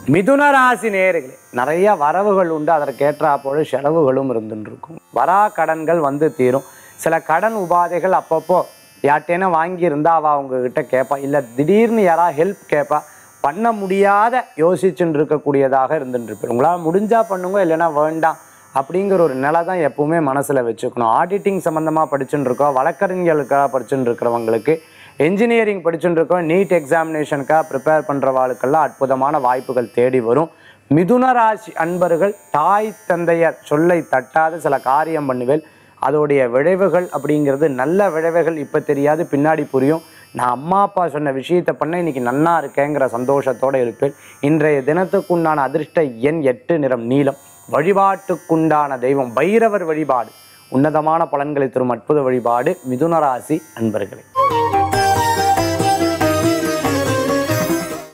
மிதுன ராசி நேயர்களே நிறைய வரவுகள் உண்டு அதற்கேற்றா போல செலவுகளும் இருந்துட்டு இருக்கும் வரா கடன்கள் வந்து தீரும் சில கடன் உபாதைகள் அப்பப்போ யார்ட்டேன வாங்கியிருந்தா அவள் அவங்கக்கிட்ட கேட்பா இல்லை திடீர்னு யாரா ஹெல்ப் கேட்பா பண்ண முடியாத யோசிச்சுட்டு இருக்கக்கூடியதாக இருந்துட்டு இருப்பேன் உங்களால் முடிஞ்சா பண்ணுங்க இல்லைன்னா வேண்டாம் அப்படிங்கிற ஒரு நிலை தான் எப்பவுமே மனசில் வச்சுக்கணும் ஆடிட்டிங் சம்மந்தமாக படிச்சுட்டு இருக்கோம் வழக்கறிஞர்களுக்காக படிச்சுட்டு இருக்கிறவங்களுக்கு என்ஜினியரிங் படிச்சுட்டு இருக்கோம் நீட் எக்ஸாமினேஷனுக்காக ப்ரிப்பேர் பண்ணுறவாளுக்கெல்லாம் அற்புதமான வாய்ப்புகள் தேடி வரும் மிதுன ராசி அன்பர்கள் தாய் தந்தையர் சொல்லை தட்டாத சில காரியம் பண்ணுவேல் அதோடைய விளைவுகள் அப்படிங்கிறது நல்ல விளைவுகள் இப்போ தெரியாது பின்னாடி புரியும் நான் அம்மா அப்பா சொன்ன விஷயத்தை பண்ண இன்னைக்கு நன்னா இருக்கேங்கிற சந்தோஷத்தோடு இருப்பேன் இன்றைய தினத்துக்குண்டான அதிர்ஷ்ட எண் எட்டு நிறம் நீலம் வழிபாட்டுக்குண்டான தெய்வம் பைரவர் வழிபாடு உன்னதமான பலன்களை தரும் அற்புத வழிபாடு மிதுன ராசி அன்பர்களே